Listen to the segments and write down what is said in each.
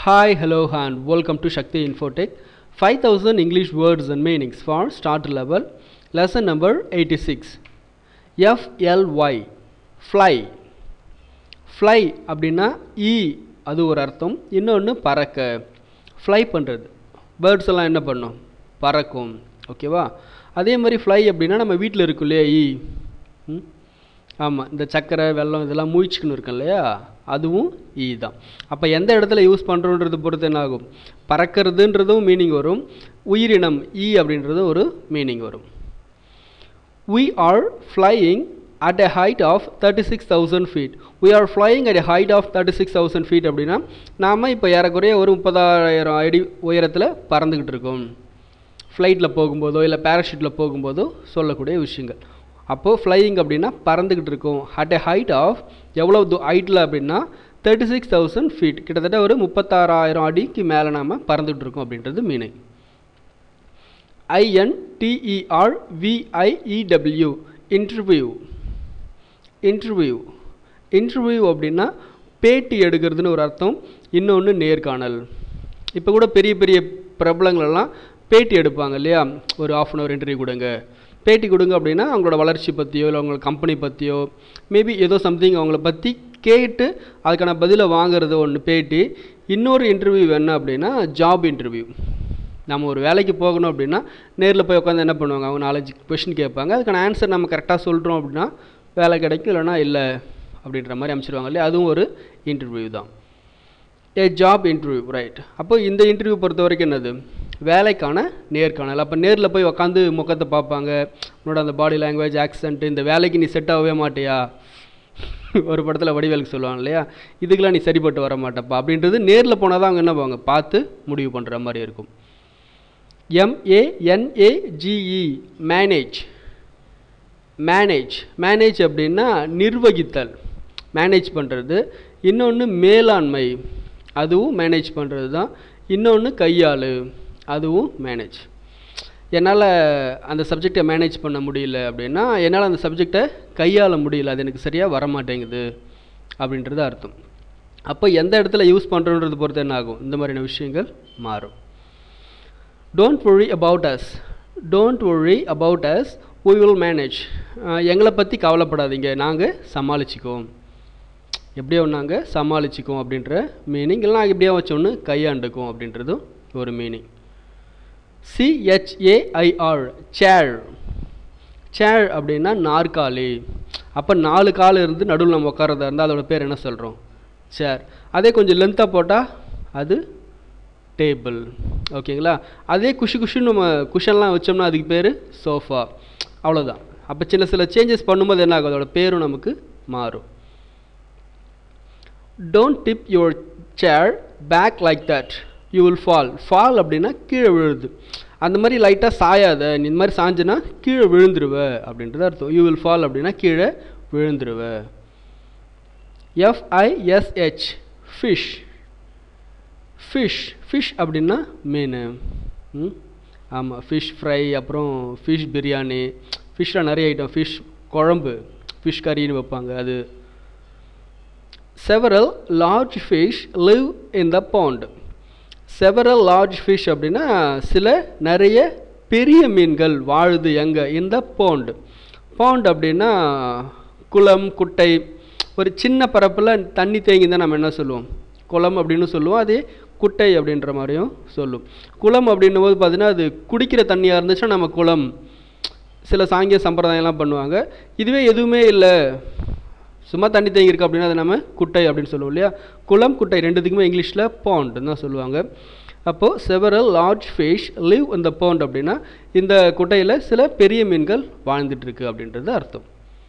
Hi, hello, and welcome to Shakti Infotech. 5000 English words and meanings for start level. Lesson number 86. FLY fly fly அப்படின்னா ஈ அது ஒரு அர்த்தம் இன்னொன்று பறக்க fly பண்ணுறது பேர்ட்ஸ் எல்லாம் என்ன பண்ணும் பறக்கும் ஓகேவா அதே மாதிரி ஃப்ளை அப்படின்னா நம்ம வீட்டில் இருக்கும் இல்லையா ஈ ம் ஆமாம் இந்த சக்கரை வெல்லம் இதெல்லாம் மூழ்ச்சிக்கணும் இருக்கும் இல்லையா அதுவும் ஈ தான் அப்போ எந்த இடத்துல யூஸ் பண்ணுறோன்றது பொறுத்து என்ன ஆகும் பறக்கிறதுன்றதும் மீனிங் வரும் உயிரினம் ஈ அப்படின்றது ஒரு மீனிங் வரும் we are flying at a height of 36000 feet we are flying at a height of 36000 feet அப்படின்னா நாம் இப்போ ஏறக்குறைய ஒரு முப்பதாயிரம் அடி உயரத்தில் பறந்துக்கிட்டு இருக்கோம் ஃப்ளைட்டில் போகும்போதோ இல்லை பேராஷூட்டில் போகும்போதோ சொல்லக்கூடிய விஷயங்கள் அப்போது ஃப்ளையிங் அப்படின்னா பறந்துக்கிட்டு இருக்கோம் அட் எ ஹைட் ஆஃப் எவ்வளோ தூ ஹைட்டில் அப்படின்னா தேர்ட்டி சிக்ஸ் தௌசண்ட் ஃபீட் கிட்டத்தட்ட ஒரு முப்பத்தாறாயிரம் அடிக்கு மேலே நாம் பறந்துகிட்டு இருக்கோம் அப்படின்றது meaning I N T E R V I E W interview interview interview அப்படின்னா பேட்டி எடுக்கிறதுன்னு ஒரு அர்த்தம் இன்னொன்று நேர்காணல் இப்போ கூட பெரிய பெரிய பிரபலங்களெல்லாம் பேட்டி எடுப்பாங்க இல்லையா ஒரு ஆஃப் அன் ஹவர் இன்டர்வியூ கொடுங்க பேட்டி கொடுங்க அப்படின்னா அவங்களோட வளர்ச்சி பற்றியோ இல்லை அவங்களோட கம்பெனி பற்றியோ மேபி ஏதோ சம்திங் அவங்கள பற்றி கேட்டு அதுக்கான பதிலை வாங்குறது ஒன்று பேட்டி இன்னொரு இன்டர்வியூ என்ன அப்படின்னா ஜாப் இன்டர்வியூ நம்ம ஒரு வேலைக்கு போகணும் அப்படின்னா நேரில் போய் உட்காந்து என்ன பண்ணுவாங்க அவங்க நாலஞ்சு கொஷின் கேட்பாங்க அதுக்கான ஆன்சர் நம்ம கரெக்டாக சொல்கிறோம் அப்படின்னா வேலை கிடைக்கும் இல்லைனா இல்லை அப்படின்ற மாதிரி அமைச்சிருவாங்க இல்லையா அதுவும் ஒரு இன்டர்வியூ தான் ஏ ஜாப் இன்டர்வியூ ரைட் அப்போ இந்த இன்டர்வியூ பொறுத்த வரைக்கும் என்னது வேலைக்கான நேர்காணல் அப்போ நேரில் போய் உட்காந்து முகத்தை பார்ப்பாங்க உன்னோட அந்த பாடி லாங்குவேஜ் ஆக்சன்ட்டு இந்த வேலைக்கு நீ செட் ஆகவே மாட்டியா ஒரு படத்தில் வடிவேலுக்கு சொல்லுவாங்க இல்லையா இதுக்கெல்லாம் நீ சரிப்பட்டு வர மாட்டப்பா அப்படின்றது நேரில் போனால் தான் அவங்க என்ன பண்ணுவாங்க பார்த்து முடிவு பண்ணுற மாதிரி இருக்கும் எம்ஏஎன்ஏஜிஇ மேனேஜ் மேனேஜ் மேனேஜ் அப்படின்னா நிர்வகித்தல் மேனேஜ் பண்ணுறது இன்னொன்று மேலாண்மை அதுவும் மேனேஜ் பண்ணுறது தான் இன்னொன்று கையாளு அதுவும் மேனேஜ் என்னால் அந்த சப்ஜெக்டை மேனேஜ் பண்ண முடியல அப்படின்னா என்னால் அந்த சப்ஜெக்டை கையாள முடியல அது எனக்கு சரியாக வர மாட்டேங்குது அப்படின்றது அர்த்தம் அப்போ எந்த இடத்துல யூஸ் பண்ணுறோன்றது பொறுத்து என்ன ஆகும் இந்த மாதிரியான விஷயங்கள் மாறும் don't worry about us don't worry about us we will manage எங்களை பற்றி கவலைப்படாதீங்க நாங்கள் சமாளிச்சிக்குவோம் எப்படியோ நாங்கள் சமாளிச்சிக்குவோம் அப்படின்ற மீனிங் இல்லைனா எப்படியோ வச்சோன்னு கையாண்டுக்கும் அப்படின்றதும் ஒரு மீனிங் சிஹெச்ஏஐஆர் சேர் சேர் அப்படின்னா நாற்காலி அப்போ நாலு கால் இருந்து நடுவில் நம்ம உட்காரதா இருந்தால் அதோட பேர் என்ன சொல்கிறோம் சேர் அதே கொஞ்சம் லென்த்தாக போட்டால் அது டேபிள் ஓகேங்களா அதே குஷி குஷின்னு நம்ம குஷன்லாம் வச்சோம்னா அதுக்கு பேர் சோஃபா அவ்வளோதான் அப்போ சின்ன சில சேஞ்சஸ் பண்ணும்போது என்ன ஆகும் அதோட பேரும் நமக்கு மாறும் don't dip your chair back like that you will fall fall அப்படின்னா கீழே விழுது அந்த மாதிரி லைட்டாக சாயாத நீ இந்த மாதிரி சாஞ்சுனா கீழே விழுந்துருவ அப்படின்றது அர்த்தம் யூ வில் ஃபால் அப்படின்னா கீழே விழுந்துருவ எஃப்ஐஎஸ்ஹெச் ஃபிஷ் ஃபிஷ் ஃபிஷ் அப்படின்னா மீன் ம் ஆமாம் ஃபிஷ் ஃப்ரை அப்புறம் ஃபிஷ் பிரியாணி ஃபிஷ்ஷில் நிறைய ஐட்டம் ஃபிஷ் குழம்பு ஃபிஷ் கறின்னு வைப்பாங்க அது several large fish live in the pond several large fish அப்படின்னா சில நிறைய பெரிய மீன்கள் வாழுது எங்கே இந்த பாண்ட் பாண்ட் அப்படின்னா குளம் குட்டை ஒரு சின்ன பரப்பில் தண்ணி தேங்கி தான் நம்ம என்ன சொல்லுவோம் குளம் அப்படின்னு சொல்லுவோம் அதே குட்டை அப்படின்ற மாதிரியும் சொல்லும் குளம் அப்படின்னும் போது பார்த்தீங்கன்னா அது குடிக்கிற தண்ணியாக இருந்துச்சுன்னா நம்ம குளம் சில சாங்கிய சம்பிரதாயம்லாம் பண்ணுவாங்க இதுவே எதுவுமே இல்லை சும்மா தண்ணி தேங்கி இருக்கு அப்படின்னா அதை நம்ம குட்டை அப்படின்னு சொல்லுவோம் இல்லையா குளம் குட்டை ரெண்டுத்துக்குமே இங்கிலீஷில் பாண்ட் தான் சொல்லுவாங்க அப்போது செவரல் லார்ஜ் ஃபிஷ் லிவ் இந்த பாண்ட் அப்படின்னா இந்த குட்டையில் சில பெரிய மீன்கள் வாழ்ந்துட்டுருக்கு அப்படின்றது அர்த்தம்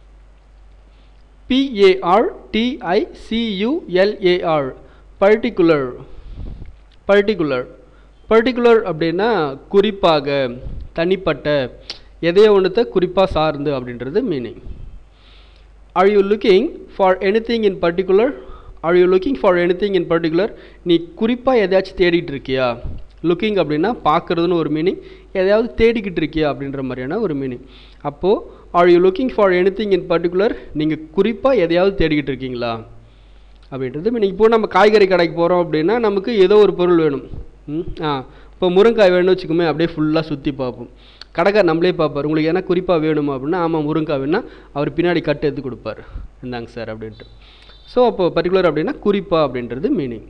பிஏஆர் டிஐசியூஎல்ஏஆர் பர்டிகுலர் பர்டிகுலர் பர்டிகுலர் அப்படின்னா குறிப்பாக தனிப்பட்ட எதையோ ஒன்றத்தை குறிப்பாக சார்ந்து அப்படின்றது meaning R you looking for anything in particular R you looking for anything in particular நீ குறிப்பாக எதையாச்சும் தேடிட்டு இருக்கியா லுக்கிங் அப்படின்னா பார்க்குறதுன்னு ஒரு மீனிங் எதையாவது தேடிக்கிட்டு இருக்கியா அப்படின்ற மாதிரியான ஒரு மீனிங் அப்போது are you looking for anything in particular நீங்கள் குறிப்பாக எதையாவது தேடிக்கிட்டு இருக்கீங்களா அப்படின்றது மீனிங் இப்போ நம்ம காய்கறி கடைக்கு போகிறோம் அப்படின்னா நமக்கு ஏதோ ஒரு பொருள் வேணும் ம் ஆ இப்போ முருங்காய் வேணும்னு வச்சுக்கோமே அப்படியே ஃபுல்லாக சுற்றி பார்ப்போம் கடைக்கார் நம்மளே பார்ப்பார் உங்களுக்கு என்ன குறிப்பாக வேணுமா அப்படின்னா ஆமாம் முருங்காய் வேணும்னா அவர் பின்னாடி கட்டு எடுத்து கொடுப்பார் இந்தாங்க சார் அப்படின்ட்டு ஸோ அப்போ பர்டிகுலர் அப்படின்னா குறிப்பா அப்படின்றது meaning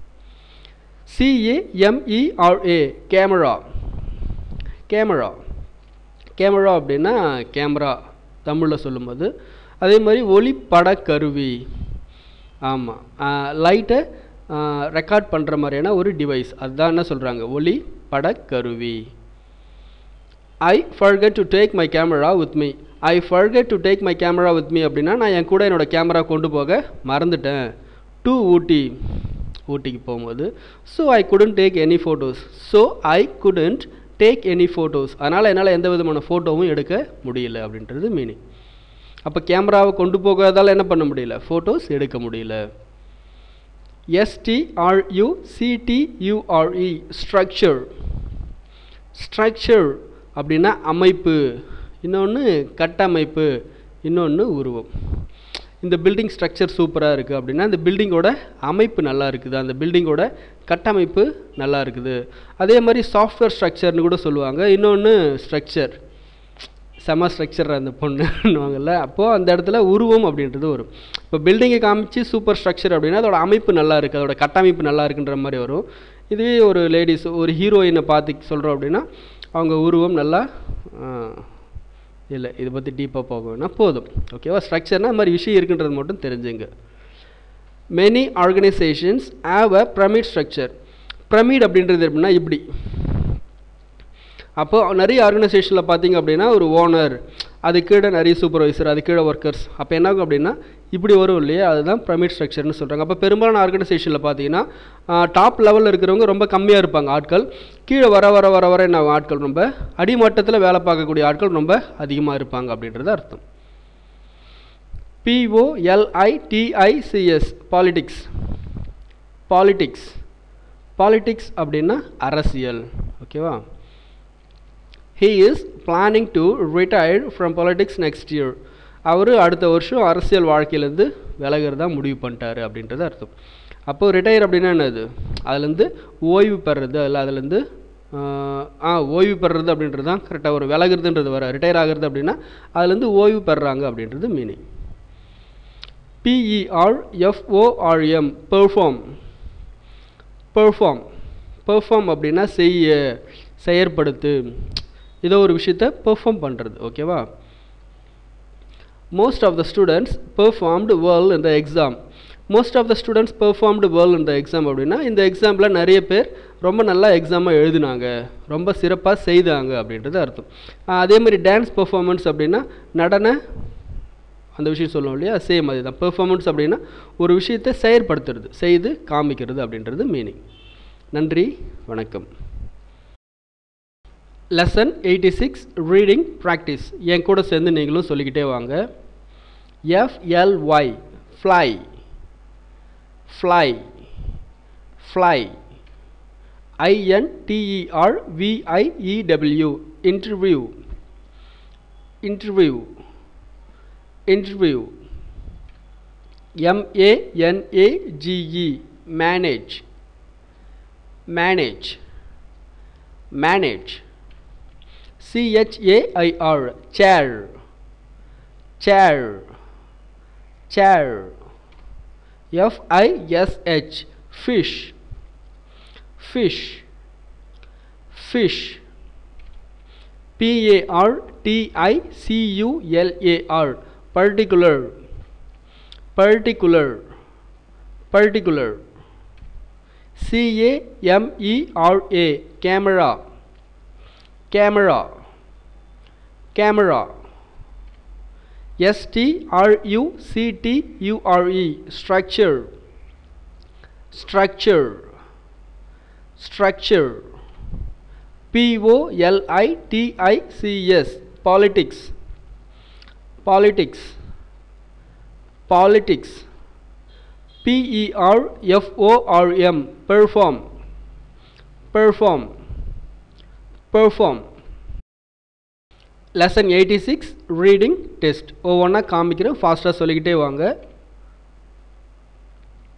C A M E R A camera camera camera அப்படின்னா கேமரா தமிழில் சொல்லும்போது அதே மாதிரி ஒளிப்பட கருவி ஆமாம் லைட்டை ரெக்கார்ட் பண்ணுற மாதிரியான ஒரு டிவைஸ் அதுதான் என்ன சொல்கிறாங்க ஒளி பட கருவி I forget to take my camera with me I forget to take my camera with me அப்படின்னா நான் என் கூட என்னோடய கேமரா கொண்டு போக மறந்துட்டேன் டு ஊட்டி ஊட்டிக்கு போகும்போது so I couldn't take any photos so I couldn't take any photos அதனால் என்னால் எந்த விதமான ஃபோட்டோவும் எடுக்க முடியல அப்படின்றது மீனிங் அப்போ கேமராவை கொண்டு போகாதால் என்ன பண்ண முடியல ஃபோட்டோஸ் எடுக்க முடியல எஸ்டிஆர்யூ சிடியூஆர்இ ஸ்ட்ரக்சர் ஸ்ட்ரக்சர் அப்படின்னா அமைப்பு இன்னொன்று கட்டமைப்பு இன்னொன்று உருவம் இந்த பில்டிங் ஸ்ட்ரக்சர் சூப்பராக இருக்குது அப்படின்னா இந்த பில்டிங்கோட அமைப்பு நல்லா இருக்குது அந்த பில்டிங்கோட கட்டமைப்பு நல்லா இருக்குது அதே மாதிரி சாஃப்ட்வேர் ஸ்ட்ரக்சர்னு கூட சொல்லுவாங்க இன்னொன்று ஸ்ட்ரக்சர் செம ஸ்ட்ரக்சர் அந்த பொண்ணுன்னுவாங்கல்ல அப்போது அந்த இடத்துல உருவம் அப்படின்றது வரும் இப்போ பில்டிங்கை காமிச்சு சூப்பர் ஸ்ட்ரக்சர் அப்படின்னா அதோட அமைப்பு நல்லா இருக்குது அதோட கட்டமைப்பு நல்லா இருக்குன்ற மாதிரி வரும் இதுவே ஒரு லேடிஸ் ஒரு ஹீரோயினை பார்த்து சொல்கிறோம் அப்படின்னா அவங்க உருவம் நல்லா இல்லை இதை பற்றி டீப்பாக போக வேணால் போதும் ஓகேவா ஸ்ட்ரக்சர்னால் இந்த மாதிரி விஷயம் இருக்குன்றது மட்டும் தெரிஞ்சுங்க many organisations have a pyramid structure pyramid அப்படின்றது எப்படின்னா இப்படி அப்போ நிறைய ஆர்கனைசேஷனில் பார்த்தீங்க அப்படின்னா ஒரு ஓனர் அது கீழே நிறைய சூப்பர்வைசர் அது கீழே ஒர்க்கர்ஸ் அப்போ என்ன ஆகும் அப்படின்னா இப்படி வரும் இல்லையா அதுதான் பிரமிட் ஸ்ட்ரக்சர்னு சொல்கிறாங்க அப்போ பெரும்பாலான ஆர்கனைசேஷனில் பார்த்தீங்கன்னா டாப் லெவலில் இருக்கிறவங்க ரொம்ப கம்மியாக இருப்பாங்க ஆட்கள் கீழே வர வர வர வர என்ன ஆட்கள் ரொம்ப அடிமட்டத்தில் வேலை பார்க்கக்கூடிய ஆட்கள் ரொம்ப அதிகமாக இருப்பாங்க அப்படின்றது அர்த்தம் பிஓஎல்ஐடிஐசிஎஸ் பாலிடிக்ஸ் பாலிடிக்ஸ் பாலிடிக்ஸ் அப்படின்னா அரசியல் ஓகேவா he is planning to retired from politics next year அவர் அடுத்த வருஷம் அரசியல் வாழ்க்கையிலேருந்து விலகிறதா முடிவு பண்ணிட்டாரு அப்படின்றது அர்த்தம் அப்போது ரிட்டையர் அப்படின்னா என்னது அதுலேருந்து ஓய்வு பெறுறது இல்லை அதுலேருந்து ஆ ஓய்வு பெறுறது அப்படின்றது தான் கரெக்டாக ஒரு விலகிறதுன்றது வர ரிட்டையர் ஆகிறது அப்படின்னா அதுலேருந்து ஓய்வு பெறுறாங்க அப்படின்றது meaning P E R F O R M perform perform perform அப்படின்னா செய்ய செயற்படுத்து ஏதோ ஒரு விஷயத்த பெர்ஃபார்ம் பண்ணுறது ஓகேவா most of the students performed well இந்த exam most of the students performed well இந்த எக்ஸாம் அப்படின்னா இந்த எக்ஸாமில் நிறைய பேர் ரொம்ப நல்லா எக்ஸாமை எழுதினாங்க ரொம்ப சிறப்பாக செய்தாங்க அப்படின்றது அர்த்தம் அதே மாதிரி டான்ஸ் பெர்ஃபார்மன்ஸ் அப்படின்னா நடன அந்த விஷயம் சொல்லுவோம் இல்லையா சேம் அதே தான் பெர்ஃபார்மன்ஸ் அப்படின்னா ஒரு விஷயத்தை செயற்படுத்துறது செய்து காமிக்கிறது அப்படின்றது மீனிங் நன்றி வணக்கம் lesson eighty six reading practice என் கூட சேர்ந்து நீங்களும் சொல்லிக்கிட்டே வாங்க F L Y fly fly fly I N T E R V I E W interview interview interview M A N A G E manage manage manage C-H-A-I-R, chair, chair, chair. F-I-S-H, fish, fish, fish. P-A-R-T-I-C-U-L-A-R, particular, particular, particular. C-A-M-E-R-A, camera, camera camera S T R U C T U R E structure structure structure P O L I T I C S politics politics politics P E R F O R M perform perform perform lesson eighty six reading test ஒவ்வொன்றா காமிக்கிறேன் ஃபாஸ்ட்டாக சொல்லிக்கிட்டே வாங்க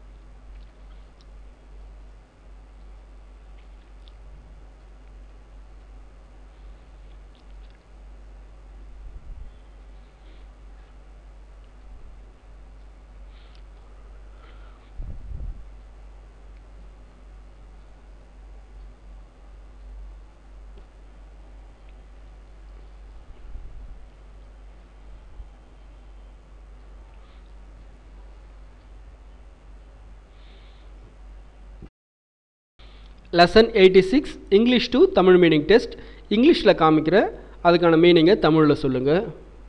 lesson eighty six English to Tamil meaning test இங்கிலீஷில் காமிக்கிற அதுக்கான மீனிங்கை தமிழில் சொல்லுங்கள்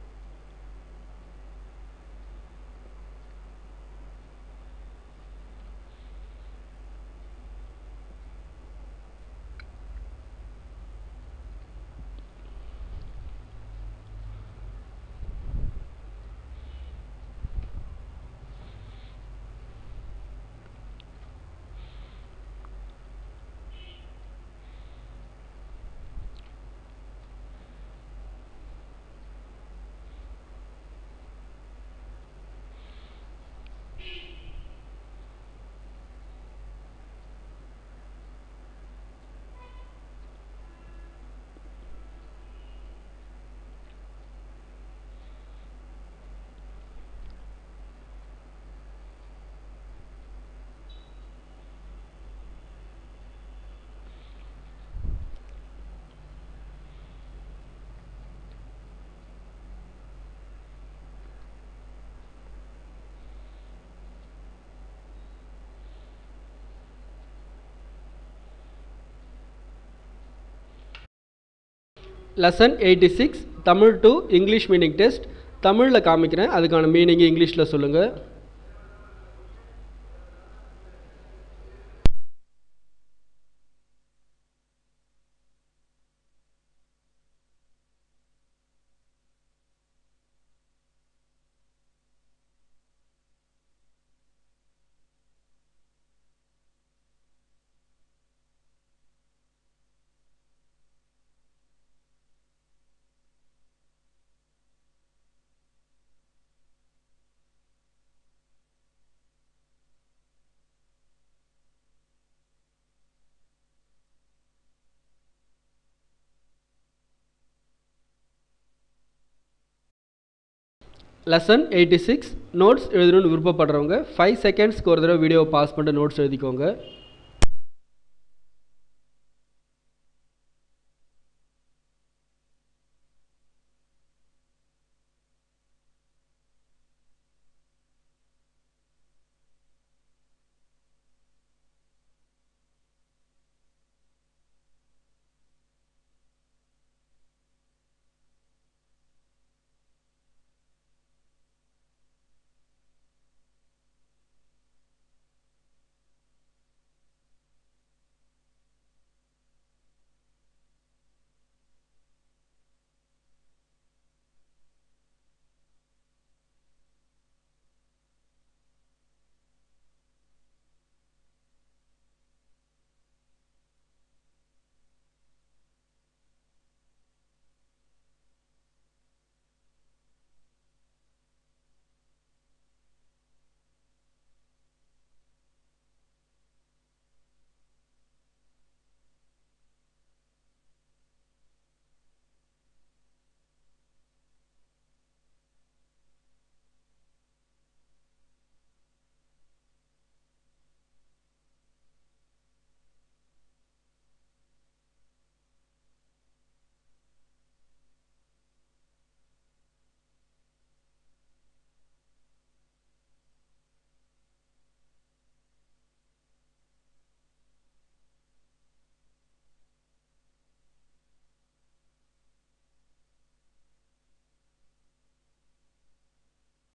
lesson eighty six Tamil to English meaning test தமிழில் காமிக்கிறேன் அதுக்கான மீனிங் இங்கிலீஷில் சொல்லுங்கள் லெசன் எயிட்டி சிக்ஸ் நோட்ஸ் எழுதணும்னு விருப்பப்படுறவங்க ஃபைவ் செகண்ட்ஸ்க்கு ஒரு தடவை வீடியோ பாஸ் பண்ணிட்டு நோட்ஸ் எழுதிக்கோங்க